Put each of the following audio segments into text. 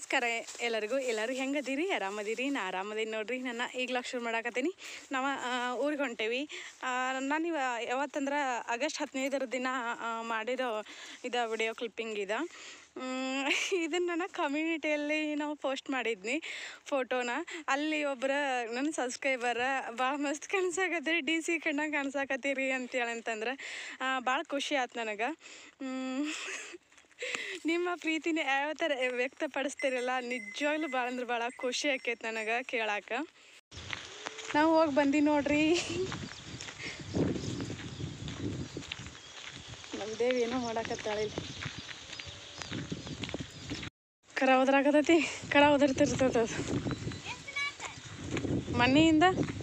ನಮಸ್ಕಾರ ಎಲ್ಲರಿಗೂ ಎಲ್ಲರೂ ಹೆಂಗದೀರಿ ಆರಾಮದಿರಿ ನಾ ಆರಾಮದೀನಿ ನೋಡ್ರಿ ನನ್ನ ಈಗ್ಲಾಗ ಶುರು ಮಾಡಾಕತ್ತೀನಿ ನಾವು ಊರಿಗೆ ಹೊಂಟೇವಿ ನಾನು ಇವ ಯಾವತ್ತಂದ್ರೆ ಆಗಸ್ಟ್ ಹದಿನೈದರ ದಿನ ಆ, ಮಾಡಿರೋ ಇದು ವಿಡಿಯೋ ಕ್ಲಿಪ್ಪಿಂಗ್ ಇದೆ ಇದನ್ನು ನಾನು ಕಮ್ಯುನಿಟಿಯಲ್ಲಿ ನಾವು ಪೋಸ್ಟ್ ಮಾಡಿದ್ನಿ ಫೋಟೋನ ಅಲ್ಲಿ ಒಬ್ಬರ ನನ್ನ ಸಬ್ಸ್ಕ್ರೈಬರ ಭಾಳ ಮಸ್ತ್ ಕಾಣಿಸಾಕತ್ತೀರಿ ಡಿ ಸಿ ಕಣ್ಣಾಗ ಕಾಣಿಸಾಕತ್ತೀರಿ ಅಂತೇಳಿ ಅಂತಂದ್ರೆ ಭಾಳ ಖುಷಿ ಆಯ್ತು ನನಗೆ ನಿಮ್ಮ ಪ್ರೀತಿನ ಯಾವ ಥರ ವ್ಯಕ್ತಪಡಿಸ್ತೀರಲ್ಲ ನಿಜವಾಗ್ಲೂ ಭಾಳ ಅಂದ್ರೆ ಭಾಳ ಖುಷಿ ಆಕೈತೆ ನನಗೆ ಕೇಳಾಕ ನಾವು ಹೋಗಿ ಬಂದಿ ನೋಡ್ರಿ ನಮ್ಮ ದೇವಿ ಏನೋ ಮಾಡಾಕತ್ತಾಳ ಇಲ್ಲಿ ಕರ ಉದ್ರಾಕತೈತಿ ಕರ ಉದುರ್ತಿರ್ತದ ಅದು ಮನೆಯಿಂದ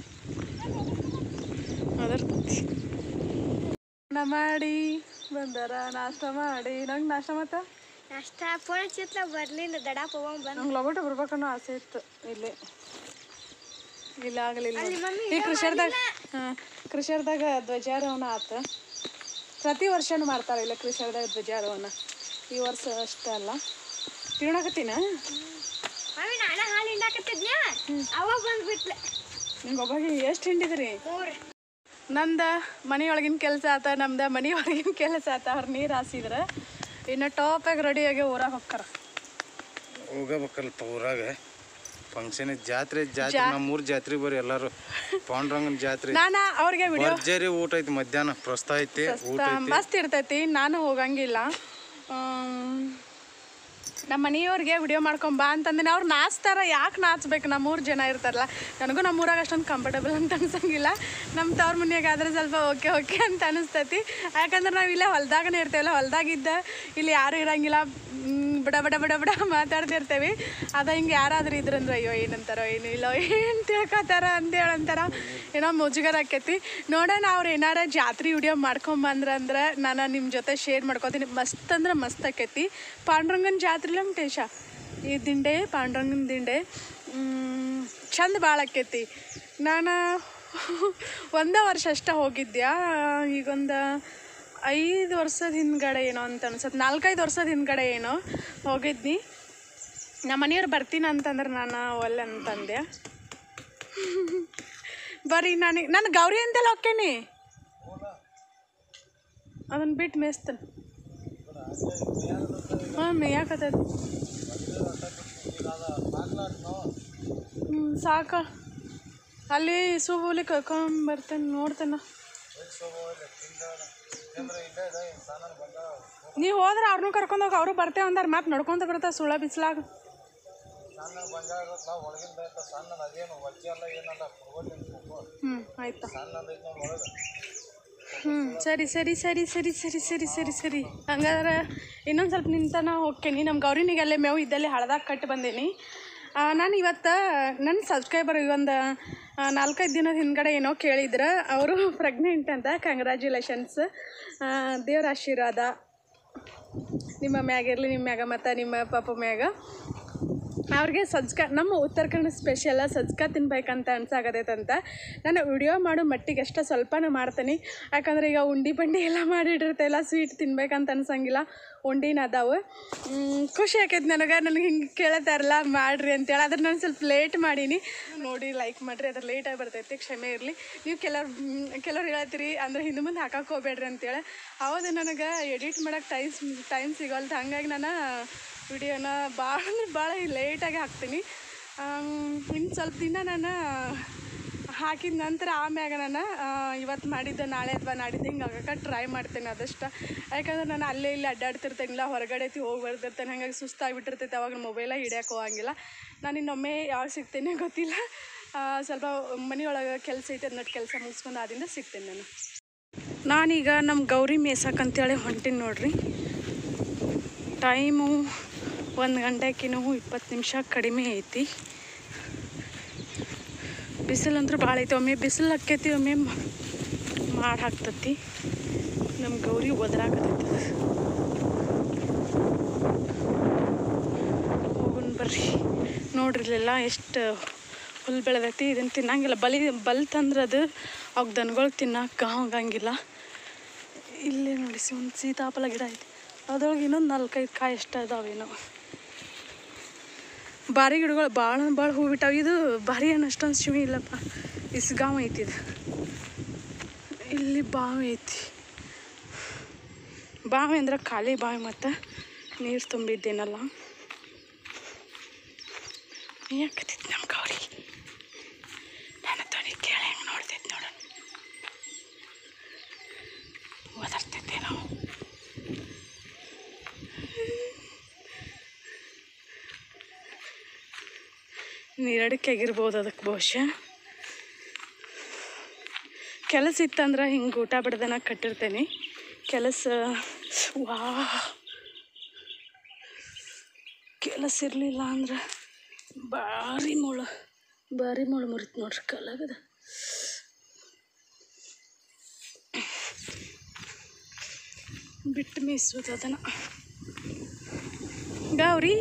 ಉದುರ್ತೈತಿ ಊಟ ಮಾಡಿ ಬಂದಾರ ನಾಷ್ಟ ಮಾಡಿ ನಂಗೆ ನಾಷ್ಟ ಮತ್ತ ನಾಷ್ಟ ಫೋನ್ ಚಿತ್ಲ ಬರ್ಲಿಲ್ಲ ದಡಾಪ್ ಹೋಗೋಣ ಬಂದ್ ನಂಗೆ ಲಗೋಟ ಬರ್ಬೇಕನ್ನೋ ಆಸೆ ಇತ್ತು ಇಲ್ಲಿ ಇಲ್ಲ ಆಗಲಿಲ್ಲ ಅಲ್ಲಿ ಮಮ್ಮಿ ಈ ಕೃಷಿಯರ್ದಾಗ ಹಾಂ ಕೃಷಿಯರ್ದಾಗ ಧ್ವಜಾರೋಹಣ ಆತ ಪ್ರತಿ ವರ್ಷನೂ ಮಾಡ್ತಾರೆ ಇಲ್ಲ ಕೃಷಿಯರ್ದಾಗ ಧ್ವಜಾರೋಹಣ ಈ ವರ್ಷ ಅಷ್ಟೇ ಅಲ್ಲ ತಿನ್ನಕತ್ತೀನ ಮಮ್ಮಿ ನಾನ ಹಾಲು ಹಿಂಡಾಕತ್ತಿದ್ನ್ಯಾ ಅವಾಗ ಬಂದ್ಬಿಟ್ಲೆ ನಿಮ್ಗೆ ಒಬ್ಬಗೆ ಎಷ್ಟು ಹಿಂಡಿದ್ರಿ ಮೂರು ನಂದ ಮನೆಯೊಳಗಿನ ಕೆಲಸ ಆತ ನಮ್ದು ಮನೆಯೊಳಗಿನ ಕೆಲಸ ಆತ ಅವ್ರು ನೀರು ಹಾಸಿದ್ರೆ ಇನ್ನು ಟಾಪಾಗಿ ರೆಡಿಯಾಗಿ ಊರಾಗ ಹೋಗ್ತಾರ ಹೋಗಬೇಕಲ್ಪ ಊರಾಗ ಫಂಕ್ಷನ್ ಜಾತ್ರೆ ಜಾತ್ರೆ ನಮ್ಮೂರ್ ಜಾತ್ರೆ ಬರ್ರಿ ಎಲ್ಲಾರು ಪಾಂಡುರಂಗನ ಜಾತ್ರೆ ನಾನು ಅವ್ರಿಗೆ ವಿಡಿಯೋ ಭರ್ಜರಿ ಊಟ ಐತಿ ಮಧ್ಯಾಹ್ನ ಪ್ರಸ್ತ ಐತಿ ಊಟ ಐತಿ ಮಸ್ತ್ ಇರ್ತೈತಿ ನಾನು ಹೋಗಂಗಿಲ್ಲ ಆಮ್, ನಮ್ಮ ಮನೆಯವ್ರಿಗೆ ವಿಡಿಯೋ ಮಾಡ್ಕೊಂಡ್ ಬಾ ಅಂತಂದಿನ ಅವ್ರು ನಾಚ್ತಾರ ಯಾಕೆ ನಾಚ್ಬೇಕು ನಮ್ಮೂರು ಜನ ಇರ್ತಾರಲ್ಲ ನನಗೂ ನಮ್ಮೂರಾಗ ಅಷ್ಟೊಂದು ಕಂಫರ್ಟಬಲ್ ಅಂತ ಅನ್ಸಂಗಿಲ್ಲ ನಮ್ಮ ತವ್ರ ಮನೆಯಾಗ ಆದ್ರೆ ಸ್ವಲ್ಪ ಓಕೆ ಓಕೆ ಅಂತ ಅನಿಸ್ತೈತಿ ಯಾಕಂದ್ರೆ ನಾವು ಇಲ್ಲೇ ಹೊಲ್ದಾಗನೇ ಇರ್ತೇವಲ್ಲ ಹೊಲ್ದಾಗಿದ್ದ ಇಲ್ಲಿ ಯಾರು ಇರಂಗಿಲ್ಲ ಮ್, ಬಡ ಬಡ ಬಡ ಬಡ ಮಾತಾಡ್ತಿರ್ತೇವೆ ಅದ ಹಿಂಗೆ ಯಾರಾದ್ರೂ ಇದ್ರಂದ್ರೆ ಅಯ್ಯೋ ಏನಂತಾರೋ ಏನು ಇಲ್ಲ ಏನು ತಿಳ್ಕೊತಾರ ಅಂತೇಳಿ ಅಂತಾರ ಏನೋ ಮುಜುಗರ ಆಕೈತಿ ನೋಡೋಣ ಅವ್ರು ಏನಾರ ಜಾತ್ರೆ ವಿಡಿಯೋ ಮಾಡ್ಕೊಂಬಂದ್ರ ಅಂದ್ರೆ ನಾನು ನಿಮ್ಮ ಜೊತೆ ಶೇರ್ ಮಾಡ್ಕೊತೀನಿ ಮಸ್ತ್ ಅಂದ್ರೆ ಮಸ್ತ್ ಆಕೈತಿ ಪಾಂಡುರಂಗನ ಜಾತ್ರೆ ನಮ್ಮ ಟೇಶ ಈ ದಿಂಡೆ ಪಾಂಡುರಂಗನ ದಿಂಡೆ ಮ್, ಚಂದ ಭಾಳ ಆಕೈತಿ ನಾನು ಒಂದೇ ವರ್ಷ ಅಷ್ಟೇ ಹೋಗಿದ್ಯಾ ಈಗೊಂದು ಐದು ವರ್ಷದ ಹಿಂದ್ಗಡೆ ಏನೋ ಅಂತ ಅನ್ಸತ್ತೆ ನಾಲ್ಕೈದು ವರ್ಷದ ಹಿಂದ್ಗಡೆ ಏನೋ ಹೋಗಿದ್ನಿ ನಮ್ಮ ಮನೆಯವ್ರು ಬರ್ತೀನಿ ಅಂತಂದ್ರೆ ನಾನು ಒಲ್ಲೆ ಅಂತಂದೆ ಬರ್ರಿ ನನಗೆ ನಾನು ಗೌರಿ ಅಂತೆಲ್ಲ ಹೋಕ್ಕೇನಿ ಅದನ್ನ ಬಿಟ್ಟು ಮೇಯ್ಸ್ತೇನೆ ಹಾಂ ಮೇಯಾಕತ್ತದ ಹ್ಞೂ ಸಾಕ ಅಲ್ಲಿ ಸೂಬೂಲಿ ಕರ್ಕೊಂಬರ್ತೇನೆ ನೋಡ್ತೇನೆ ನೀವು ಹೋದ್ರೆ ಅವ್ರನ್ನೂ ಕರ್ಕೊಂಡು ಹೋಗಿ ಅವರು ಬರ್ತೇವೆ ಅಂದಾರ ಮತ್ತೆ ನಡ್ಕೊಂತ ಬರ್ತಾರೆ ಸುಳ ಬಿಸ್ಲಾಗ ಹ್ಞೂ ಆಯ್ತಾ ಹ್ಞೂ ಸರಿ ಸರಿ ಸರಿ ಸರಿ ಸರಿ ಸರಿ ಸರಿ ಸರಿ ಹಂಗಾದ್ರೆ ಇನ್ನೊಂದು ಸ್ವಲ್ಪ ನಿಂತನ ಹೋಗ್ತೇನೆ ನಮ್ಮ ಗೌರಿನಿಗೆ ಅಲ್ಲೇ ಮೇವು ಇದ್ದಲ್ಲಿ ಹಳದಾಗ ಕಟ್ಟಿ ಬಂದೇನಿ ನಾನು ಇವತ್ತು ನನ್ನ ಸಬ್ಸ್ಕ್ರೈಬರ್ ಒಂದು ನಾಲ್ಕೈದು ದಿನದ ಹಿಂದ್ಗಡೆ ಏನೋ ಕೇಳಿದ್ರೆ ಅವರು ಪ್ರೆಗ್ನೆಂಟ್ ಅಂತ ಕಂಗ್ರ್ಯಾಚುಲೇಷನ್ಸ್ ದೇವ್ರ ಆಶೀರ್ವಾದ ನಿಮ್ಮ ಮ್ಯಾಗಿರಲಿ ನಿಮ್ಮ ಮ್ಯಾಗ ಮತ್ತು ನಿಮ್ಮ ಪಾಪ ಮ್ಯಾಗ ಅವ್ರಿಗೆ ಸಜ್ಕ ನಮ್ಮ ಉತ್ತರ ಕನ್ನಡ ಸ್ಪೆಷಲ ಸಜ್ಕ ತಿನ್ಬೇಕಂತ ಅನ್ಸಾಗತೈತಂತ ನಾನು ವಿಡಿಯೋ ಮಾಡೋ ಮಟ್ಟಿಗೆ ಅಷ್ಟೇ ಸ್ವಲ್ಪನೇ ಮಾಡ್ತೀನಿ ಯಾಕಂದ್ರೆ ಈಗ ಉಂಡಿ ಬಂಡಿ ಎಲ್ಲ ಮಾಡಿಟ್ಟಿರ್ತೆಲ್ಲ ಸ್ವೀಟ್ ತಿನ್ಬೇಕಂತ ಅನ್ಸಂಗಿಲ್ಲ ಉಂಡಿನ ಅದಾವು ಮ್, ಖುಷಿ ಆಕೈತೆ ನನಗೆ ನನಗೆ ಹಿಂಗೆ ಕೇಳತ್ತಾರಲ್ಲ ಮಾಡ್ರಿ ಅಂತೇಳಿ ಅದ್ರ ನಾನು ಸ್ವಲ್ಪ ಲೇಟ್ ಮಾಡೀನಿ ನೋಡಿ ಲೈಕ್ ಮಾಡಿರಿ ಅದ್ರ ಲೇಟಾಗಿ ಬರ್ತೈತಿ ಕ್ಷಮೆ ಇರಲಿ ನೀವು ಕೆಲವ್ರು ಮ್, ಕೆಲವ್ರು ಹೇಳ್ತೀರಿ ಅಂದ್ರೆ ಹಿಂದೆ ಮುಂದೆ ಹಾಕಕ್ಕೆ ಹೋಗ್ಬೇಡ್ರಿ ಅಂತೇಳಿ ಹೌದು ನನಗೆ ಎಡಿಟ್ ಮಾಡೋಕೆ ಟೈಮ್ ಟೈಮ್ ಸಿಗೋಲ್ದು ಹಂಗಾಗಿ ನಾನು ವಿಡಿಯೋನ ಭಾಳ ಅಂದ್ರೆ ಭಾಳ ಲೇಟಾಗಿ ಹಾಕ್ತೀನಿ ಇನ್ನು ಸ್ವಲ್ಪ ದಿನ ನಾನು ಹಾಕಿದ ನಂತರ ಆಮ್ಯಾಗ ನಾನು ಇವತ್ತು ಮಾಡಿದ್ದು ನಾಳೆ ಅಥವಾ ನಾಡಿದ್ದು ಹಿಂಗೆ ಆಗಕ್ಕೆ ಟ್ರೈ ಮಾಡ್ತೇನೆ ಅದಷ್ಟು ಯಾಕಂದ್ರೆ ನಾನು ಅಲ್ಲೇ ಇಲ್ಲಿ ಅಡ್ಡಾಡ್ತಿರ್ತೇನಿಲ್ಲ ಹೊರಗಡೆ ಐತಿ ಹೋಗಿ ಬರ್ತಿರ್ತೇನೆ ಹಾಗಾಗಿ ಸುಸ್ತಾಗಿಬಿಟ್ಟಿರ್ತೈತೆ ಅವಾಗ ಮೊಬೈಲ ಹಿಡಿಯೋಕೆ ಹೋಗಂಗಿಲ್ಲ ನಾನು ಇನ್ನೊಮ್ಮೆ ಯಾವಾಗ ಸಿಗ್ತೇನೆ ಗೊತ್ತಿಲ್ಲ ಆ, ಸ್ವಲ್ಪ ಮನೆಯೊಳಗೆ ಕೆಲಸ ಐತೆ ಅದನ್ನ ಕೆಲಸ ಮುಗಿಸ್ಕೊಂಡು ಆದಿಂದ ಸಿಗ್ತೇನೆ ನಾನು ನಾನೀಗ ನಮ್ಮ ಗೌರಿ ಮೇಸಕ್ಕಂತೇಳಿ ಹೊಂಟೀನಿ ನೋಡ್ರಿ ಟೈಮು ಒಂದು ಗಂಟೆಕಿನೂ ಇಪ್ಪತ್ತು ನಿಮಿಷ ಕಡಿಮೆ ಐತಿ ಬಿಸಿಲಂದ್ರೂ ಭಾಳ ಐತಿ ಒಮ್ಮೆ ಬಿಸಿಲು ಹಾಕೈತಿ ಒಮ್ಮೆ ಮಾಡಿ ಹಾಕ್ತತಿ ನಮ್ಮ ಗೌರಿ ಒದರಾಕತೈತಿ ಹೋಗುನ್ ಬರ್ರಿ ನೋಡ್ರಿ ಇಲ್ಲೆಲ್ಲ ಎಷ್ಟು ಹುಲ್ ಬೆಳೆದೈತಿ ಇದನ್ನು ತಿನ್ನಂಗಿಲ್ಲ ಬಲಿ ಬಲ್ ತಂದ್ರೆ ಅದು ಅವಾಗ ದನಗಳಿಗೆ ತಿನ್ನಕ್ಕೆ ಹೋಗಂಗಿಲ್ಲ ಇಲ್ಲೇ ನೋಡಿ ಒಂದು ಸೀತಾಫಲ ಗಿಡ ಐತಿ ಅದ್ರೊಳಗೆ ಇನ್ನೊಂದು ನಾಲ್ಕೈದು ಕಾಯಿ ಎಷ್ಟು ಅದಾವೇನೋ ಭಾರಿ ಗಿಡಗಳು ಭಾಳ ಭಾಳ ಹೂ ಬಿಟ್ಟಾವ ಇದು ಭಾರಿ ಏನು ಅಷ್ಟೊಂದು ಶಿವಿ ಇಲ್ಲಪ್ಪ ಇಸ್ಗಾಂವ್ ಐತಿ ಇದು ಇಲ್ಲಿ ಬಾವಿ ಐತಿ ಬಾವಿ ಅಂದ್ರೆ ಖಾಲಿ ಬಾವಿ ಮತ್ತು ನೀರು ತುಂಬಿದ್ದೇನಲ್ಲ ಯಾಕತ್ತಿತ್ತು ನಮ್ಮ ಗೌರಿ ನನ್ನ ಧ್ವನಿ ಕೇಳಿ ಹೆಂಗೆ ನೋಡ್ತೈತೆ ನೋಡೋಣ ಓದಾಡ್ತೈತೆ ನಾವು ನೀರಡಿಕೆ ಆಗಿರ್ಬೋದು ಅದಕ್ಕೆ ಬಹುಶಃ ಕೆಲಸ ಇತ್ತಂದ್ರೆ ಹಿಂಗೆ ಊಟ ಬಿಡ್ದನ ಕಟ್ಟಿರ್ತೇನೆ ಕೆಲಸ ವಾ ಕೆಲಸ ಇರಲಿಲ್ಲ ಅಂದ್ರೆ ಭಾರಿ ಮುಳು ಭಾರಿ ಮುಳು ಮುರಿತು ನೋಡ್ರಿ ಕಲಾಗದ ಬಿಟ್ಟು ಮೇಯಿಸೋದು ಅದನ್ನು ಗೌರಿ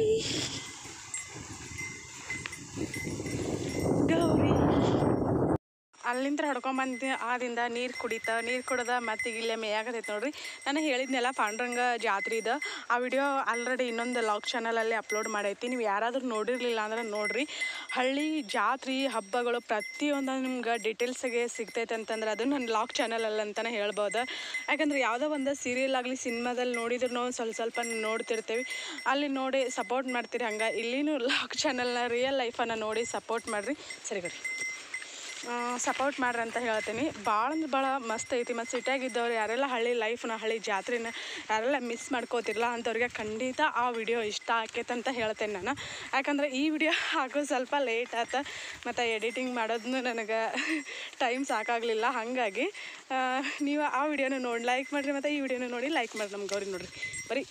ಗೌರಿ ಅಲ್ಲಿಂದ ಹೊಡ್ಕೊಂಬಂದು ಆದಿಂದ ನೀರು ಕುಡಿತ ನೀರು ಕುಡ್ದ ಮತ್ತೆ ಈಗ ಇಲ್ಲೇ ಮೇಯಾಗತೈತೆ ನೋಡ್ರಿ ನಾನು ಹೇಳಿದ್ನೆಲ್ಲ ಪಾಂಡುರಂಗ ಜಾತ್ರೆ ಇದೆ ಆ ವಿಡಿಯೋ ಆಲ್ರೆಡಿ ಇನ್ನೊಂದು ಲಾಗ್ ಚಾನಲಲ್ಲಿ ಅಪ್ಲೋಡ್ ಮಾಡೈತಿ ನೀವು ಯಾರಾದರೂ ನೋಡಿರಲಿಲ್ಲ ಅಂದ್ರೆ ನೋಡ್ರಿ ಹಳ್ಳಿ ಜಾತ್ರೆ ಹಬ್ಬಗಳು ಪ್ರತಿಯೊಂದು ನಿಮ್ಗೆ ಡೀಟೇಲ್ಸಾಗೆ ಸಿಗ್ತೈತೆ ಅಂತಂದ್ರೆ ಅದು ನನ್ನ ಲಾಗ್ ಚಾನಲಲ್ಲಿ ಅಂತಲೇ ಹೇಳ್ಬೋದು ಯಾಕಂದ್ರೆ ಯಾವುದೋ ಒಂದು ಸೀರಿಯಲ್ ಆಗಲಿ ಸಿನಿಮಾದಲ್ಲಿ ನೋಡಿದ್ರು ನಾವು ಸ್ವಲ್ಪ ಸ್ವಲ್ಪ ನೋಡ್ತಿರ್ತೀವಿ ಅಲ್ಲಿ ನೋಡಿ ಸಪೋರ್ಟ್ ಮಾಡ್ತೀರಿ ಹಂಗೆ ಇಲ್ಲಿನೂ ಲಾಗ್ ಚಾನಲ್ನ ರಿಯಲ್ ಲೈಫನ್ನು ನೋಡಿ ಸಪೋರ್ಟ್ ಮಾಡಿರಿ ಸರಿ ಬರ್ರಿ ಸಪೋರ್ಟ್ ಮಾಡ್ರಿ ಅಂತ ಹೇಳ್ತೀನಿ ಭಾಳ ಅಂದ್ರೆ ಭಾಳ ಮಸ್ತ್ ಐತಿ ಮತ್ತು ಸಿಟಿಯಾಗಿದ್ದವ್ರು ಯಾರೆಲ್ಲ ಹಳ್ಳಿ ಲೈಫ್ನ ಹಳ್ಳಿ ಜಾತ್ರೆನ ಯಾರೆಲ್ಲ ಮಿಸ್ ಮಾಡ್ಕೋತಿರಲ್ಲ ಅಂಥವ್ರಿಗೆ ಖಂಡಿತ ಆ ವಿಡಿಯೋ ಇಷ್ಟ ಆಕೈತೆ ಅಂತ ಹೇಳ್ತೇನೆ ನಾನು ಯಾಕಂದ್ರೆ ಈ ವಿಡಿಯೋ ಹಾಕೋ ಸ್ವಲ್ಪ ಲೇಟ್ ಆತ ಮತ್ತು ಎಡಿಟಿಂಗ್ ಮಾಡೋದನ್ನು ನನಗೆ ಟೈಮ್ ಸಾಕಾಗಲಿಲ್ಲ ಹಾಗಾಗಿ ಆ, ನೀವು ಆ ವಿಡಿಯೋನ ನೋಡಿ ಲೈಕ್ ಮಾಡಿರಿ ಮತ್ತು ಈ ವಿಡಿಯೋನ ನೋಡಿ ಲೈಕ್ ಮಾಡಿ ನಮ್ಗೆ ಗೌರಿ ನೋಡ್ರಿ ಬರೀ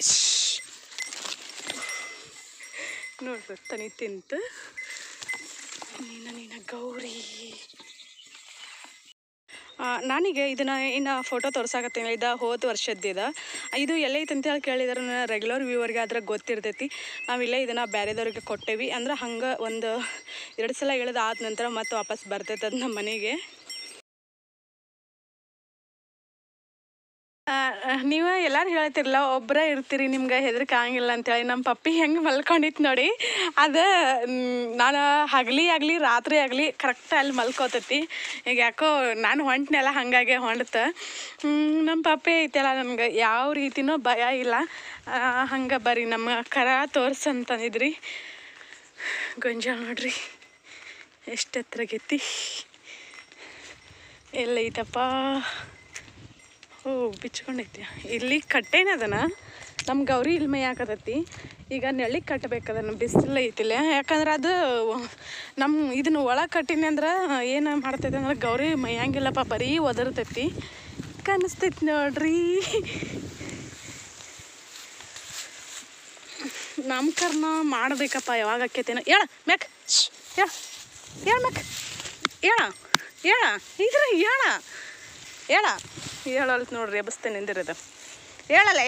ನೋಡ್ರಿ ತನಿ ತಿಂತು ನೀನ ನೀನ ಗೌರಿ ಆ, ನಾನೀಗ ಇದನ್ನ ಇನ್ನು ಫೋಟೋ ತೋರ್ಸಾಕತ್ತೀನಿ ಇದು ಹೋದ ವರ್ಷದ್ದಿದ ಇದು ಎಲ್ಲೈತೆ ಅಂತ ಹೇಳಿ ಕೇಳಿದ್ರೆ ರೆಗ್ಯುಲರ್ ವ್ಯೂವರ್ಗೆ ಆದ್ರೆ ಗೊತ್ತಿರ್ತೈತಿ ನಾವಿಲ್ಲೇ ಇದನ್ನು ಬೇರೆದವ್ರಿಗೆ ಕೊಟ್ಟೇವಿ ಅಂದ್ರೆ ಹಂಗೆ ಒಂದು ಎರಡು ಸಲ ಇಳಿದು ಆದ ನಂತರ ಮತ್ತೆ ವಾಪಸ್ ಬರ್ತೈತೆ ಅದು ನಮ್ಮ ಮನೆಗೆ ಆ, ಆ, ನೀವು ಎಲ್ಲರೂ ಹೇಳ್ತಿರಲ್ಲ ಒಬ್ಬರೇ ಇರ್ತೀರಿ ನಿಮ್ಗೆ ಹೆದರಿಕೆ ಆಗಂಗಿಲ್ಲ ಅಂತೇಳಿ ನಮ್ಮ ಪಪ್ಪಿ ಹೆಂಗೆ ಮಲ್ಕೊಂಡಿತ್ತು ನೋಡಿ ಅದು ಮ್, ನಾನು ಹಗಲಿ ಆಗಲಿ ರಾತ್ರಿ ಆಗಲಿ ಕರೆಕ್ಟ್ ಅಲ್ಲಿ ಮಲ್ಕೋತೈತಿ ಈಗ ಯಾಕೋ ನಾನು ಹೊಂಟ್ನೆಲ್ಲ ಹಾಗಾಗಿ ಹೊಂಡ್ತ ನಮ್ಮ ಪಪ್ಪಿ ಐತಲ್ಲ ನಮ್ಗೆ ಯಾವ ರೀತಿನೂ ಭಯ ಇಲ್ಲ ಹಂಗೆ ಬರ್ರಿ ನಮ್ಮ ಕರ ತೋರ್ಸಂತಂದಿದ್ರಿ ಗೊಂಜಾಳ ನೋಡ್ರಿ ಎಷ್ಟು ಹತ್ರಗೈತಿ ಎಲ್ಲೈತಪ್ಪ ಓ ಬಿಚ್ಕೊಂಡೈತಿ ಇಲ್ಲಿ ಕಟ್ಟೇನದನ ನಮ್ಮ ಗೌರಿ ಇಲ್ಲಿ ಮೇಯಾಕತೈತಿ ಈಗ ನೆಳ್ಳಿಗೆ ಕಟ್ಟಬೇಕದನ್ನ ಬಿಸಿಲು ಐತಿಲ್ಲ ಯಾಕಂದ್ರೆ ಅದು ನಮ್ಮ ಇದನ್ನ ಒಳಗೆ ಕಟ್ಟಿನಿ ಅಂದ್ರೆ ಏನು ಮಾಡ್ತೈತೆ ಅಂದ್ರೆ ಗೌರಿ ಮೈಯಂಗಿಲ್ಲಪ್ಪ ಬರೀ ಒದರ್ತೈತಿ ಕನಿಸ್ತೈತಿ ನೋಡ್ರಿ ನಾಮಕರಣ ಮಾಡಬೇಕಪ್ಪ ಯಾವಾಗ ಆಕೈತೇನೋ ಹೇಳ ಮ್ಯಾಕ್ ಶ್, ಹೇಳ ಹೇಳ ಮ್ಯಾಕ್ ಹೇಳ ಹೇಳ ಇದ್ರ ಹೇಳ ಹೇಳ ಹೇಳಲ್ ನೋಡ್ರಿ ಎಬ್ಸ್ತೇನೆ ನಿಂದಿರೋದು ಹೇಳಲೇ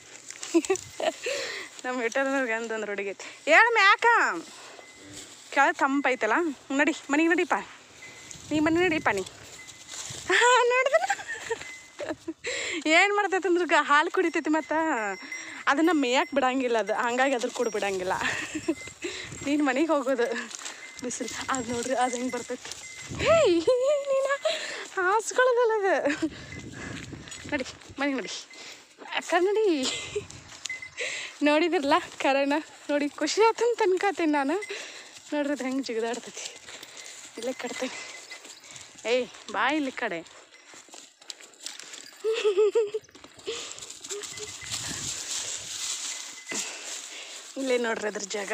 ನಮ್ಮ ವೆಟರ್ನರ್ಗೆ ಅಂತಂದ್ರೆ ಹುಡುಗೈತಿ ಹೇಳ ಮ್ಯಾಕ ಕೆಳಗೆ ತಂಪೈತಲ್ಲ ನಡಿ ಮನೆಗೆ ನಡಿಪ ನೀ ಮನೆ ನಡಿಪ ನೀ ಹಾಂ ನೋಡ್ದನ ಏನು ಮಾಡ್ತೈತೆ ಅಂದ್ರೆ ಗ- ಹಾಲು ಕುಡಿತೈತಿ ಮತ್ತು ಅದನ್ನು ಮೇಯಕ್ಕೆ ಬಿಡಂಗಿಲ್ಲ ಅದು ಹಂಗಾಗಿ ಅದ್ರ ಕೂಡ ಬಿಡಂಗಿಲ್ಲ ನೀನು ಮನೆಗೆ ಹೋಗೋದು ಬಿಸಿಲು ಅದು ನೋಡ್ರಿ ಅದು ಹೆಂಗೆ ಬರ್ತೈತಿ ಹೇಯ್ ನೀನು ಹಾಸ್ಕೊಳ್ಳೋದಲ್ಲ ಅದು ನಡಿ ಮನೆಗೆ ನಡಿ ಅಕ್ಕ ನಡಿ ನೋಡಿದಿರಲ್ಲ ಕರೆನ ನೋಡಿ ಖುಷಿ ಆತಂತ ಅನ್ಕೋತೀನಿ ನಾನು ನೋಡ್ರಿ ಅದು ಹೆಂಗೆ ಜಿಗಿದಾಡ್ತೈತಿ ಇಲ್ಲೇ ಕಟ್ತೇನೆ ಏಯ್ ಬಾ ಇಲ್ಲಿ ಕಡೆ ಇಲ್ಲೇ ನೋಡ್ರಿ ಅದ್ರ ಜಾಗ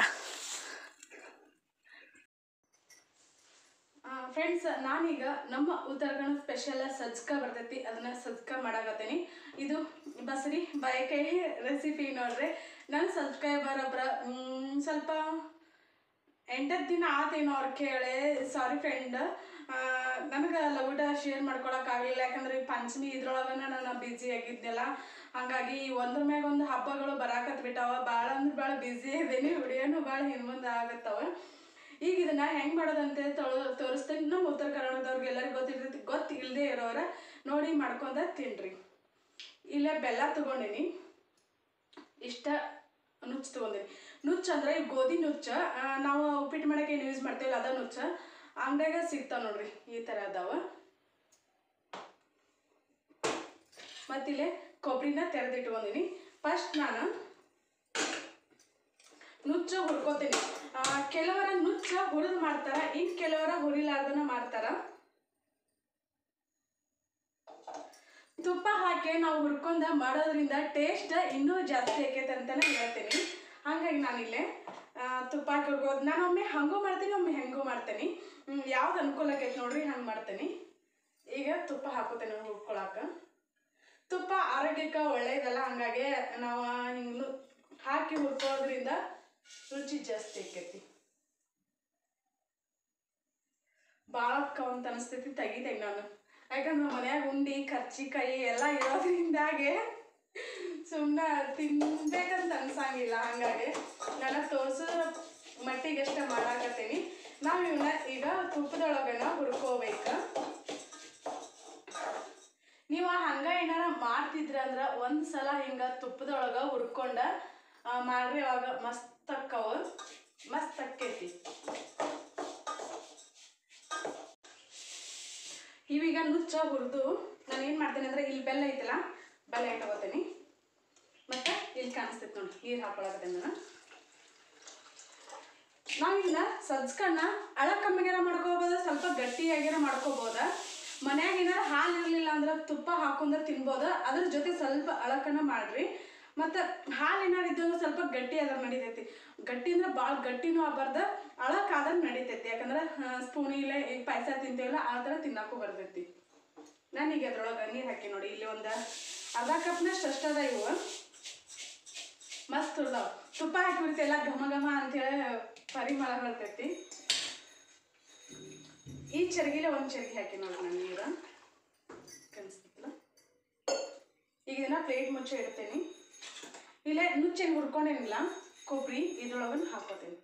ಫ್ರೆಂಡ್ಸ್ ನಾನೀಗ ನಮ್ಮ ಉತ್ತರ ಕನ್ನಡ ಸ್ಪೆಷಲ್ ಸಜ್ಕ ಬರ್ತೈತಿ ಅದನ್ನ ಸಜ್ಕ ಮಾಡಾಕತ್ತೀನಿ ಇದು ಬಸರಿ ಬಾಯಕಾಯಿ ರೆಸಿಪಿ ನೋಡ್ರಿ ನನ್ನ ಸಬ್ಸ್ಕ್ರೈಬರ್ ಒಬ್ರ ಮ್, ಸ್ವಲ್ಪ ಎಂಟತ್ತು ದಿನ ಆತೇನೋ ಅವ್ರು ಕೇಳಿ ಸಾರಿ ಫ್ರೆಂಡ್ ನನಗೆ ಲವುಡ ಶೇರ್ ಮಾಡ್ಕೊಳಕ್ಕಾಗಲಿಲ್ಲ ಯಾಕಂದ್ರೆ ಈ ಪಂಚಮಿ ಇದ್ರೊಳಗನ ನಾನು ಬ್ಯುಸಿ ಆಗಿದ್ನಲ್ಲ ಹಂಗಾಗಿ ಒಂದ್ರ ಮ್ಯಾಗ ಒಂದು ಹಬ್ಬಗಳು ಬರಾಕತ್ ಬಿಟ್ಟಾವ ಭಾಳ ಅಂದ್ರೆ ಭಾಳ ಬ್ಯುಸಿ ಇದ್ದೀನಿ ವಿಡಿಯೋನು ಭಾಳ ಹಿಂದೆ ಆಗತ್ತವ ಈಗ ಇದನ್ನ ಹೆಂಗ್ ಮಾಡೋದಂತ ತೊಳು ತೋರಿಸ್ತೇನೆ ನಮ್ಮ ಉತ್ತರ ಕನ್ನಡದವ್ರಿಗೆ ಎಲ್ಲರಿಗೂ ಗೊತ್ತಿರ್ತೈತಿ ಗೊತ್ತು ಇಲ್ಲದೆ ಇರೋರ ನೋಡಿ ಮಾಡ್ಕೊಂಡ ತಿನ್ರಿ ಇಲ್ಲೇ ಬೆಲ್ಲ ತಗೊಂಡಿನಿ ಇಷ್ಟ ನುಚ್ಚು ತೊಗೊಂಡಿನಿ ನುಚ್ಚು ಅಂದ್ರೆ ಈ ಗೋಧಿ ನುಚ್ಚ ಆ, ನಾವು ಉಪ್ಪಿಟ್ಟು ಮಾಡೋಕೆ ಏನು ಯೂಸ್ ಮಾಡ್ತೀವಲ್ಲ ಅದ ನುಚ್ಚ ಅಂಗಡಿಯಾಗ ಸಿಗ್ತಾವ ನೋಡ್ರಿ ಈ ಥರ ಅದಾವ ಮತ್ತಿಲ್ಲೇ ಕೊಬ್ಬರಿನ ತೆರೆದಿಟ್ಕೊಂಡಿನಿ ಫಸ್ಟ್ ನಾನು ನುಚ್ಚ ಹುರ್ಕೋತೀನಿ ಆ, ಕೆಲವರ ನುಚ್ಚ ಹುರಿದು ಮಾಡ್ತಾರ ಇನ್ನು ಕೆಲವರ ಹುರಿಲಾರ್ದನ ಮಾಡ್ತಾರ ತುಪ್ಪ ಹಾಕಿ ನಾವು ಹುರ್ಕೊಂಡ ಮಾಡೋದ್ರಿಂದ ಟೇಸ್ಟ್ ಇನ್ನೂ ಜಾಸ್ತಿ ಆಕೈತೆ ಅಂತಾನೆ ಹೇಳ್ತೀನಿ ಹಾಗಾಗಿ ನಾನಿಲ್ಲೇ ಆ, ತುಪ್ಪ ಹಾಕಿ ಹುರ್ಕೋದು ನಾನು ಒಮ್ಮೆ ಹಂಗೂ ಮಾಡ್ತೀನಿ ಒಮ್ಮೆ ಹೆಂಗೂ ಮಾಡ್ತೀನಿ ಯಾವ್ದು ಅನುಕೂಲ ಆಕೈತೆ ನೋಡ್ರಿ ಹಂಗೆ ಮಾಡ್ತೀನಿ ಈಗ ತುಪ್ಪ ಹಾಕೋತೇನೆ ಹುರ್ಕೊಳಕ ತುಪ್ಪ ಆರೋಗ್ಯಕ್ಕೆ ಒಳ್ಳೇದಲ್ಲ ಹಂಗಾಗಿ ನಾವು ಹಿಂಗೆ ಹಾಕಿ ಹುರ್ಕೊಳ್ಳೋದ್ರಿಂದ ರುಚಿ ಜಾಸ್ತಿ ಆಕೈತಿ ಭಾಳ ಅಂತ ಅನಿಸ್ತೈತಿ ತೆಗಿತೇನೆ ನಾನು ಯಾಕಂದ್ರೆ ಮನ್ಯಾಗ ಉಂಡಿ ಕರ್ಚಿಕಾಯಿ ಎಲ್ಲ ಇರೋದ್ರಿಂದಾಗೆ ಸುಮ್ಮನೆ ತಿನ್ಬೇಕಂತ ಅನ್ಸಂಗಿಲ್ಲ ಹಂಗಾಗಿ ನಾನು ತೋರ್ಸೋ ಮಟ್ಟಿಗೆ ಅಷ್ಟೇ ಮಾಡಾಕತ್ತೀನಿ ನಾವು ಇವನ್ನ ಈಗ ತುಪ್ಪದೊಳಗನ ಹುರ್ಕೋಬೇಕು ನೀವು ಹಂಗ ಏನಾರ ಮಾಡ್ತಿದ್ರ ಅಂದ್ರ ಒಂದ್ ಸಲ ಹಿಂಗ ತುಪ್ಪದೊಳಗ ಹುರ್ಕೊಂಡ ಆ, ಮಾಡ್ರಿ ಅವಾಗ ಮಸ್ತ್ ಅಕ್ಕವ ಮಸ್ತ್ ಅಕ್ಕೈತಿ ಇವೀಗ ನುಚ್ಚ ಹುರಿದು ನಾನು ಏನು ಮಾಡ್ತೇನೆ ಅಂದ್ರೆ ಇಲ್ಲಿ ಬೆಲ್ಲ ಐತಲ್ಲ ಬೆಲ್ಲ ಇಟ್ಕೋತೀನಿ ಮತ್ತೆ ಇಲ್ಲಿ ಕಾಣಿಸ್ತೈತೆ ನೋಡಿ ನೀರು ಹಾಕೊಳಕತ್ತೇನೆ ನಾನು ನಾವಿಲ್ಲ ಸಜ್ಕನ್ನ ಅಳ ಕಮ್ಮಿಗಾರ ಮಾಡ್ಕೋಬೋದು ಸ್ವಲ್ಪ ಗಟ್ಟಿಯಾಗಿರ ಮಾಡ್ಕೋಬೋದ ಮನ್ಯಾಗ ಏನಾರ ಹಾಲು ಇರಲಿಲ್ಲ ಅಂದ್ರೆ ತುಪ್ಪ ಹಾಕೊಂಡ್ರೆ ತಿನ್ಬೋದು ಅದ್ರ ಜೊತೆ ಸ್ವಲ್ಪ ಅಳಕನ್ನ ಮಾಡ್ರಿ ಮತ್ತು ಹಾಲು ಏನಾರು ಇದ್ದಂದ್ರೆ ಸ್ವಲ್ಪ ಗಟ್ಟಿ ಆದ್ರೆ ನಡಿತೈತಿ ಗಟ್ಟಿ ಅಂದ್ರೆ ಭಾಳ ಗಟ್ಟಿನೂ ಆಗಬಾರ್ದು ಅಳಕಾದ್ರೆ ನಡಿತೈತಿ ಯಾಕಂದ್ರೆ ಸ್ಪೂನಿಲೆ ಈಗ ಪಾಯಸ ತಿಂತೀವಲ್ಲ ಆ ಥರ ತಿನ್ನಕ್ಕೂ ಬರ್ತೈತಿ ನಾನೀಗ ಅದ್ರೊಳಗೆ ನೀರು ಹಾಕಿ ನೋಡಿ ಇಲ್ಲಿ ಒಂದು ಅರ್ಧ ಕಪ್ನಷ್ಟು ಅಷ್ಟದ ಇವು ಮಸ್ತ್ ಉಳ್ದಾವ ತುಪ್ಪ ಹಾಕಿಬಿಡ್ತಿ ಎಲ್ಲ ಘಮ ಘಮ ಅಂತೇಳಿ ಪರಿಮಳ ಬರ್ತೈತಿ ಈ ಚರ್ಗಿಲೆ ಒಂದು ಚರ್ಗಿ ಹಾಕಿ ನೋಡಿ ನಾನು ನೀರು ಕಾಣಿಸ್ತೈತಲ್ಲ ಈಗ ಇದನ್ನ ಪ್ಲೇಟ್ ಮುಚ್ಚೆ ಇಡ್ತೀನಿ ಇಲ್ಲೇ ನುಚ್ಚೇನು ಹುರ್ಕೊಂಡೇನಿಲ್ಲ ಕೊಬ್ಬರಿ ಇದ್ರೊಳಗನ್ನು ಹಾಕೋತೀನಿ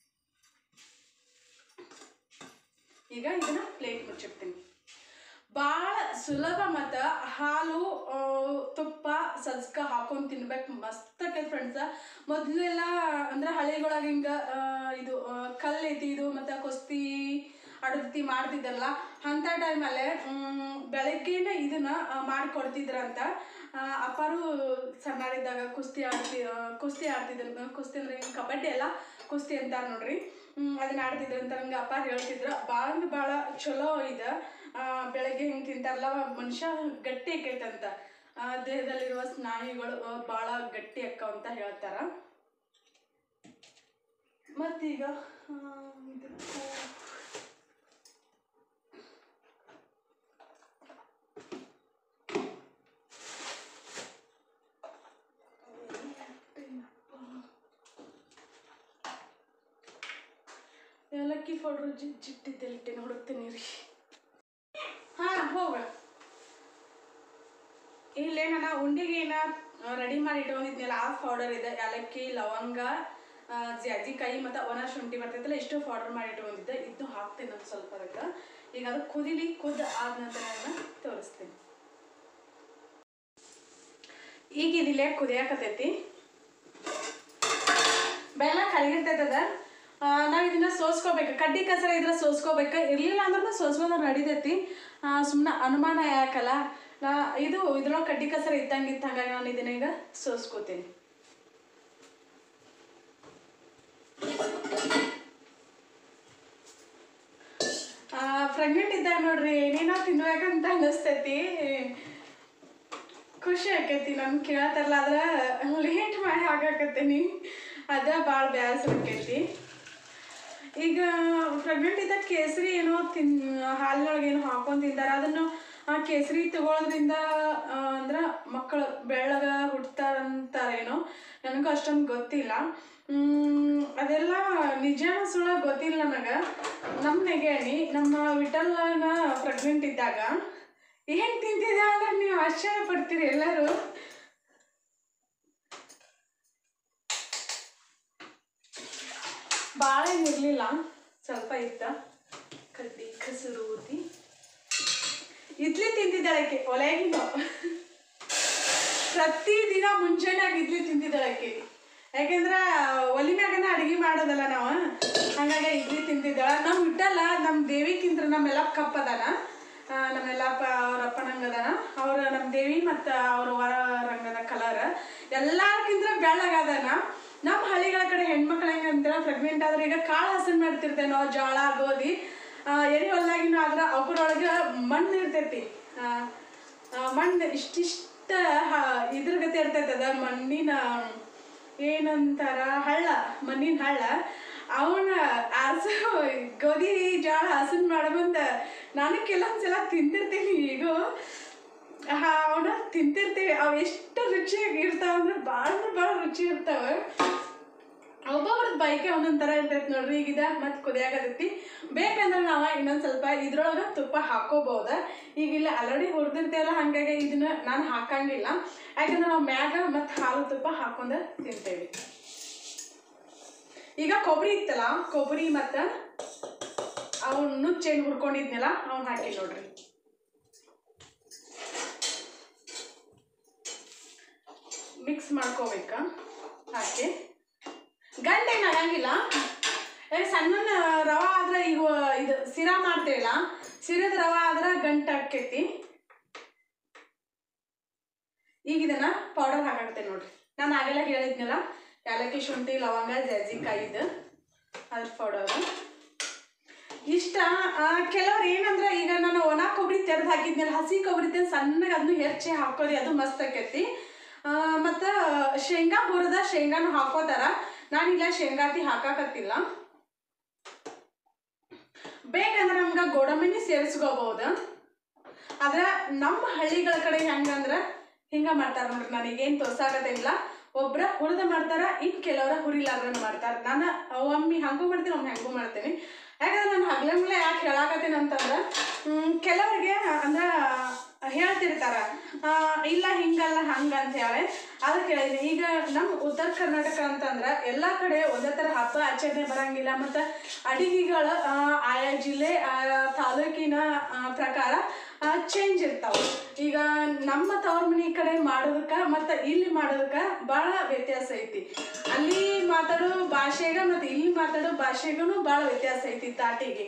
ಈಗ ಇದನ್ನ ಪ್ಲೇಟ್ ಮುಚ್ಚಿಡ್ತೀನಿ ಭಾಳ ಸುಲಭ ಮತ್ತು ಹಾಲು ಆ, ತುಪ್ಪ ಸಜ್ಕ ಹಾಕೊಂಡು ತಿನ್ಬೇಕು ಮಸ್ತ್ ಆಕೈತೆ ಫ್ರೆಂಡ್ಸ ಮೊದಲೆಲ್ಲ ಅಂದ್ರೆ ಹಳ್ಳಿಗೊಳಗೆ ಹಿಂಗೆ ಇದು ಆ, ಕಲ್ಲು ಐತಿ ಇದು ಮತ್ತು ಕುಸ್ತಿ ಅಡತಿ ಮಾಡ್ತಿದ್ದಲ್ಲ ಅಂಥ ಟೈಮಲ್ಲೇ ಬೆಳಗ್ಗೆನೇ ಇದನ್ನ ಆ, ಮಾಡಿಕೊಡ್ತಿದ್ರಂತ ಆ, ಅಪ್ಪಾರು ಸಣ್ಣರಿದ್ದಾಗ ಕುಸ್ತಿ ಆಡ್ತಿ ಆ, ಕುಸ್ತಿ ಆಡ್ತಿದ್ರು ಕುಸ್ತಿ ಅಂದ್ರೆ ಹಿಂಗೆ ಕಬಡ್ಡಿ ಅಲ್ಲ ಕುಸ್ತಿ ಅಂತಾರೆ ನೋಡ್ರಿ ಹ್ಮ್, ಅದನ್ನ ಆಡ್ತಿದ್ರು ಅಂತ ನಂಗೆ ಅಪ್ಪ ಹೇಳ್ತಿದ್ರು ಭಾಳ ಅಂದ್ರೆ ಭಾಳ ಚಲೋ ಇದೆ ಆ, ಬೆಳಗ್ಗೆ ಹಿಂಗೆ ತಿಂತಾರಲ್ಲ ಮನುಷ್ಯ ಗಟ್ಟಿ ಆಕೈತಂತ ಆ, ದೇಹದಲ್ಲಿರುವ ಸ್ನಾಯುಗಳು ಆ, ಭಾಳ ಗಟ್ಟಿ ಅಕ್ಕವ ಅಂತ ಹೇಳ್ತಾರ ಮತ್ತೀಗ ಆ, ಇದಕ್ಕೂ ಏಲಕ್ಕಿ ಪೌಡ್ರು ಜಿ ಜಿಟ್ಟಿದ್ದೆಲ್ಲಿಟ್ಟೆ ಹುಡುಕ್ತೀನಿ ರೀ ಹಾಂ ಹೋಗ ಇಲ್ಲೇ ನಾನು ಉಂಡಿಗೆ ಏನ ರೆಡಿ ಮಾಡಿ ಇಟ್ಕೊಂಡಿದ್ನಲ್ಲ ಆ ಪೌಡರ್ ಇದೆ ಏಲಕ್ಕಿ ಲವಂಗ ಆ, ಜಾಜಿಕಾಯಿ ಮತ್ತು ಒಣ ಶುಂಠಿ ಬರ್ತೈತಲ್ಲ ಇಷ್ಟು ಪೌಡರ್ ಮಾಡಿ ಇಟ್ಕೊಂಡಿದ್ದೆ ಇದು ಹಾಕ್ತೀನಿ ನಾನು ಸ್ವಲ್ಪ ಅದಕ್ಕೆ ಈಗ ಅದು ಕುದಿಲಿ ಕುದ್ದು ಆದ ನಂತರ ಅದನ್ನ ತೋರಿಸ್ತೀನಿ ಈಗ ಇದಿಲ್ಲೇ ಕುದಿಯಾಕತೈತಿ ಬೆಲ್ಲ ಕರಗಿರ್ತೈತದ ನಾವು ಇದನ್ನ ಸೋಸ್ಕೋಬೇಕು ಕಡ್ಡಿ ಕಸರ ಇದ್ರೆ ಸೋಸ್ಕೋಬೇಕು ಇರಲಿಲ್ಲ ಅಂದ್ರೂ ಸೋಸ್ಕೊಂಡು ನಡಿತೈತಿ ಸುಮ್ಮನೆ ಅನುಮಾನ ಯಾಕಲ್ಲ ನಾ ಇದು ಇದ್ರೊಳಗೆ ಕಡ್ಡಿ ಕಸರ ಇದ್ದಂಗೆ ಇತ್ತು ಹಾಗಾಗಿ ನಾನು ಇದನ್ನ ಈಗ ಸೋಸ್ಕೋತೀನಿ ಪ್ರೆಗ್ನೆಂಟ್ ಇದ್ದಾಗ ನೋಡ್ರಿ ಏನೇನೋ ತಿನ್ಬೇಕಂತ ಅನ್ನಿಸ್ತೈತಿ ಖುಷಿ ಆಕೈತಿ ನಮ್ಗೆ ಕೇಳತ್ತಾರಲ್ಲ ಆದ್ರೆ ಲೇಟ್ ಮಾಡಿ ಹಾಕಾಕತ್ತೀನಿ ಅದ ಭಾಳ ಬೇಸರ ಆಕೈತಿ ಈಗ ಪ್ರೆಗ್ನೆಂಟ್ ಇದ್ದಾಗ ಕೇಸರಿ ಏನೋ ತಿನ್ ಹಾಲಿನೊಳಗೆ ಏನೋ ಹಾಕೊಂಡು ತಿಂತಾರೆ ಅದನ್ನು ಆ ಕೇಸರಿ ತಗೊಳ್ಳೋದ್ರಿಂದ ಆ, ಅಂದ್ರೆ ಮಕ್ಕಳು ಬೆಳ್ಳಗ ಹುಡ್ತಾರಂತಾರೇನೋ ನನಗೂ ಅಷ್ಟೊಂದು ಗೊತ್ತಿಲ್ಲ ಮ್, ಅದೆಲ್ಲ ನಿಜಾನ ಸುಳ್ಳ ಗೊತ್ತಿಲ್ಲ ನನಗೆ ನಮ್ಮ ನೆಗೆಣಿ ನಮ್ಮ ವಿಠಲ್ನಾಗ ಪ್ರೆಗ್ನೆಂಟ್ ಇದ್ದಾಗ ಏನು ತಿಂತಿದ್ದೆ ಅಂದ್ರೆ ನೀವು ಆಶ್ಚರ್ಯ ಪಡ್ತೀರಿ ಎಲ್ಲರೂ ಭಾಳ ಇರಲಿಲ್ಲ ಸ್ವಲ್ಪ ಇತ್ತ ಕಡ್ಡಿ ಕಸರು ಊದಿ ಇಡ್ಲಿ ತಿಂತಿದ್ದಾಳಕ್ಕೆ ಒಲೆಗಿನ ಪ್ರತಿದಿನ ಮುಂಜಾನೆ ಇಡ್ಲಿ ತಿಂತಿದ್ದಾಳಕ್ಕೆ ಯಾಕೆಂದ್ರೆ ಒಲಿ ಮ್ಯಾಗನ ಅಡಿಗೆ ಮಾಡೋದಲ್ಲ ನಾವು ಹಂಗಾಗಿ ಇಡ್ಲಿ ತಿಂತಿದ್ದಾಳ ನಮ್ಮ ಇಟ್ಟಲ್ಲ ನಮ್ಮ ದೇವಿಕ್ಕಿಂತ ನಮ್ಮೆಲ್ಲ ಕಪ್ ಅದಾನ ಆ, ನಮ್ಮೆಲ್ಲಪ್ಪ ಅವ್ರ ಅಪ್ಪನಂಗದಾನ ಅವ್ರ ನಮ್ಮ ದೇವಿ ಮತ್ತು ಅವ್ರ ಹೊರ ರಂಗದ ಕಲರ್ ಎಲ್ಲಾರ್ಕಿಂತ ಬೆಳ್ಳಗದಾನ ನಮ್ಮ ಹಳ್ಳಿಗಳ ಕಡೆ ಹೆಣ್ಮಕ್ಳು ಹೆಂಗಂತೀರ ಪ್ರೆಗ್ನೆಂಟ್ ಆದ್ರೆ ಈಗ ಕಾಳು ಹಸನ್ ಮಾಡ್ತಿರ್ತೇವೆ ನಾವು ಜೋಳ ಗೋಧಿ ಆ, ಎರಿ ಹೊಲ್ದಾಗಿನ ಆದ್ರೆ ಅವ್ರೊಳಗೆ ಮಣ್ಣು ಇರ್ತೈತಿ ಆ, ಆ, ಮಣ್ಣು ಇಷ್ಟಿಷ್ಟ ಹ- ಇದ್ರ ಗತಿ ಇರ್ತೈತೆ ಅದ ಮಣ್ಣಿನ ಏನಂತಾರ ಹಳ್ಳ ಮಣ್ಣಿನ ಹಳ್ಳ ಅವನ ಆರ್ಸ ಗೋಧಿ ಜೋಳ ಹಸನ್ ಮಾಡಬಂದ ನಾನು ಕೆಲವೊಂದ್ಸಲ ತಿಂತಿರ್ತೀನಿ ಈಗ ಅವನ ತಿಂತಿರ್ತೀವಿ ಅವು ಎಷ್ಟು ರುಚಿಯಾಗಿ ಇರ್ತಾವ ಅಂದ್ರೆ ಭಾಳ ಅಂದ್ರೆ ಭಾಳ ರುಚಿ ಇರ್ತಾವ ಒಬ್ಬೊಬ್ರದ್ದು ಬೈಕೆ ಒಂದೊಂದ್ ಥರ ಇರ್ತೈತೆ ನೋಡ್ರಿ ಈಗ ಇದ ಮತ್ತೆ ಕುದಿಯಾಗತೈತಿ ಬೇಕಂದ್ರೆ ನಾವು ಇನ್ನೊಂದು ಸ್ವಲ್ಪ ಇದ್ರೊಳಗೆ ತುಪ್ಪ ಹಾಕೋಬಹುದ ಈಗ ಇಲ್ಲ ಆಲ್ರೆಡಿ ಹುರಿದಿರ್ತೇವಲ್ಲ ಹಾಗಾಗಿ ಇದನ್ನ ನಾನು ಹಾಕಂಗಿಲ್ಲ ಯಾಕಂದ್ರೆ ನಾವು ಮ್ಯಾಗ ಮತ್ತು ಹಾಲು ತುಪ್ಪ ಹಾಕೊಂಡು ತಿಂತೇವೆ ಈಗ ಕೊಬ್ಬರಿ ಇತ್ತಲ್ಲ ಕೊಬ್ಬರಿ ಮತ್ತು ಅವ್ನು ನುಚ್ಚೇನು ಹುರ್ಕೊಂಡಿದ್ನಲ್ಲ ಅವ್ನು ಹಾಕಿ ನೋಡ್ರಿ ಮಿಕ್ಸ್ ಮಾಡ್ಕೋಬೇಕ ಹಾಕಿ ಗಂಟೆ ಏನು ಆಗಂಗಿಲ್ಲ ಏ ಸಣ್ಣ ರವಾ ಆದ್ರೆ ಈಗ ಇದು ಸಿರಾ ಮಾಡ್ತೇವಲ್ಲ ಸಿರದ ರವಾ ಆದ್ರೆ ಗಂಟೆ ಆಕೈತಿ ಈಗ ಇದನ್ನ ಪೌಡರ್ ಹಾಕಾಕ್ತೇನೆ ನೋಡ್ರಿ ನಾನು ಆಗೆಲ್ಲ ಹೇಳಿದ್ನಲ್ಲ ಏಲಕ್ಕಿ ಶುಂಠಿ ಲವಂಗ ಜಾಜಿಕಾಯಿದು ಅದ್ರ ಪೌಡರ್ ಇಷ್ಟ ಕೆಲವ್ರು ಏನಂದ್ರೆ ಈಗ ನಾನು ಒಣ ಕೊಬ್ಬರಿ ತೆರೆದು ಹಾಕಿದ್ನಲ್ಲ ಹಸಿ ಕೊಬ್ಬರಿ ತೆಗೆದು ಸಣ್ಣಗೆ ಅದನ್ನು ಹೆಚ್ಚಿ ಹಾಕೋರಿ ಅದು ಮಸ್ತ್ ಆಕೈತಿ ಮತ್ತು ಶೇಂಗಾ ಹುರಿದ ಶೇಂಗಾನು ಹಾಕೋತಾರ ನಾನಿಲ್ಲ ಶೇಂಗಾತಿ ಹಾಕಾಕತ್ತಿಲ್ಲ ಬೇಕಂದ್ರೆ ನಮ್ಗೆ ಗೋಡಂಬಿನಿ ಸೇರಿಸ್ಕೋಬಹುದು ಆದ್ರೆ ನಮ್ಮ ಹಳ್ಳಿಗಳ ಕಡೆ ಹೆಂಗಂದ್ರೆ ಹಿಂಗ ಮಾಡ್ತಾರ ನೋಡ್ರಿ ನನಗೇನು ತೋರ್ಸಾಕತ್ತಿಲ್ಲ ಒಬ್ರ ಹುರಿದ ಮಾಡ್ತಾರ ಇನ್ ಕೆಲವ್ರ ಹುರಿಲಾರ್ದನ ಮಾಡ್ತಾರ ನಾನು ಒಮ್ಮೆ ಹಂಗೂ ಮಾಡ್ತೀನಿ ಒಮ್ಮೆ ಹಂಗೂ ಮಾಡ್ತೀನಿ ಯಾಕಂದ್ರೆ ನಾನು ಹಗ್ಲೆ ಮುಗ್ಲೆ ಯಾಕೆ ಹೇಳಾಕತ್ತೀನಿ ಅಂತಂದ್ರೆ ಹ್ಮ್, ಕೆಲವ್ರಿಗೆ ಅಂದ್ರೆ ಹೇಳ್ತಿರ್ತಾರ ಆ, ಇಲ್ಲ ಹಿಂಗಲ್ಲ ಹಂಗ ಅಂತ ಹೇಳಿ ಅದಕ್ಕೆ ಹೇಳಿದ್ದೀನಿ ಈಗ ನಮ್ಮ ಉತ್ತರ ಕರ್ನಾಟಕ ಅಂತಂದ್ರೆ ಎಲ್ಲ ಕಡೆ ಒಂದೇ ಥರ ಹಬ್ಬ ಆಚರಣೆ ಬರಂಗಿಲ್ಲ ಮತ್ತು ಅಡಿಗೆಗಳು ಆ, ಆಯಾ ಜಿಲ್ಲೆ ಆಯಾ ತಾಲೂಕಿನ ಆ, ಪ್ರಕಾರ ಚೇಂಜ್ ಇರ್ತಾವೆ ಈಗ ನಮ್ಮ ತವ್ರ ಮನೆ ಕಡೆ ಮಾಡೋದಕ್ಕೆ ಮತ್ತು ಇಲ್ಲಿ ಮಾಡೋದಕ್ಕೆ ಭಾಳ ವ್ಯತ್ಯಾಸ ಐತಿ ಅಲ್ಲಿ ಮಾತಾಡೋ ಭಾಷೆಗೆ ಮತ್ತು ಇಲ್ಲಿ ಮಾತಾಡೋ ಭಾಷೆಗೂ ಭಾಳ ವ್ಯತ್ಯಾಸ ಐತಿ ತಾಟಿಗೆ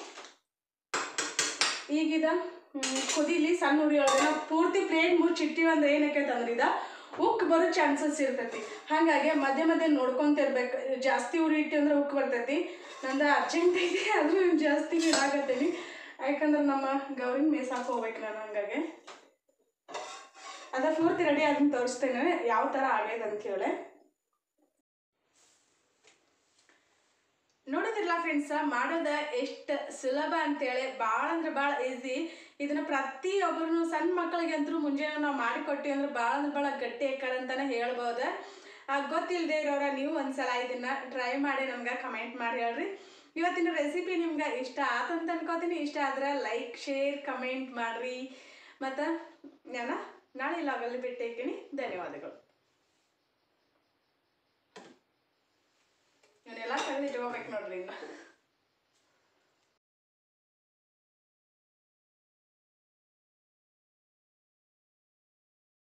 ಈಗಿದ ಹ್ಮ್, ಕುದೀಲಿ ಸಣ್ಣ ಉರಿ ಒಳಗೆ ನಾವು ಪೂರ್ತಿ ಪ್ಲೇಟ್ ಮುಚ್ಚಿಟ್ಟಿವಿ ಅಂದ್ರೆ ಏನಕ್ಕೆ ಅಂದ್ರೆ ಇದ ಉಕ್ ಬರೋ ಚಾನ್ಸಸ್ ಇರ್ತೈತಿ ಹಾಗಾಗಿ ಮಧ್ಯೆ ಮಧ್ಯೆ ನೋಡ್ಕೊಂತಿರ್ಬೇಕು ಜಾಸ್ತಿ ಉರಿ ಇಟ್ಟು ಅಂದ್ರೆ ಉಕ್ ಬರ್ತೈತಿ ನಂದು ಅರ್ಜೆಂಟ್ ಐತಿ ಆದ್ರೂ ಜಾಸ್ತಿ ಇಡಾಕತ್ತೀನಿ ಯಾಕಂದ್ರೆ ನಮ್ಮ ಗೌರಿನ ಮೇಸಾಕ್ ಹೋಗ್ಬೇಕು ನಾನು ಹಂಗಾಗಿ ಅದ ಪೂರ್ತಿ ರೆಡಿ ಅದನ್ನ ತೋರಿಸ್ತೇನೆ ಯಾವ ಥರ ಆಗ್ಯದ ಅಂತ ಹೇಳಿ ನೋಡಿದ್ರಲ್ಲ ಫ್ರೆಂಡ್ಸ ಮಾಡೋದ ಎಷ್ಟು ಸುಲಭ ಅಂತೇಳಿ ಭಾಳ ಅಂದ್ರೆ ಭಾಳ ಈಸಿ ಇದನ್ನ ಪ್ರತಿಯೊಬ್ಬರು ಸಣ್ಣ ಮಕ್ಕಳಿಗೆ ಅಂತೂ ಮುಂಜಾನೆ ನಾವು ಮಾಡಿಕೊಟ್ಟಿವಿ ಅಂದ್ರೆ ಭಾಳ ಅಂದ್ರೆ ಭಾಳ ಗಟ್ಟಿ ಆಕಾರ ಅಂತಾನೆ ಹೇಳ್ಬೋದು ಗೊತ್ತಿಲ್ಲದೆ ಇರೋರ ನೀವು ಒಂದ್ಸಲ ಇದನ್ನ ಟ್ರೈ ಮಾಡಿ ನಮ್ಗೆ ಕಮೆಂಟ್ ಮಾಡಿ ಹೇಳ್ರಿ ಇವತ್ತಿನ ರೆಸಿಪಿ ನಿಮ್ಗೆ ಇಷ್ಟ ಆತಂತ ಅನ್ಕೋತೀನಿ ಇಷ್ಟ ಆದ್ರೆ ಲೈಕ್ ಶೇರ್ ಕಮೆಂಟ್ ಮಾಡ್ರಿ ಮತ್ತು ನಾನು ನಾಳೆ ಲಾಗಲ್ಲಿ ಬಿಟ್ಟೇಕಿನಿ ಧನ್ಯವಾದಗಳು ಇವನ್ನೆಲ್ಲ ತೆಗೆದು ಇಟ್ಕೋಬೇಕು ನೋಡ್ರಿ ಇನ್ನು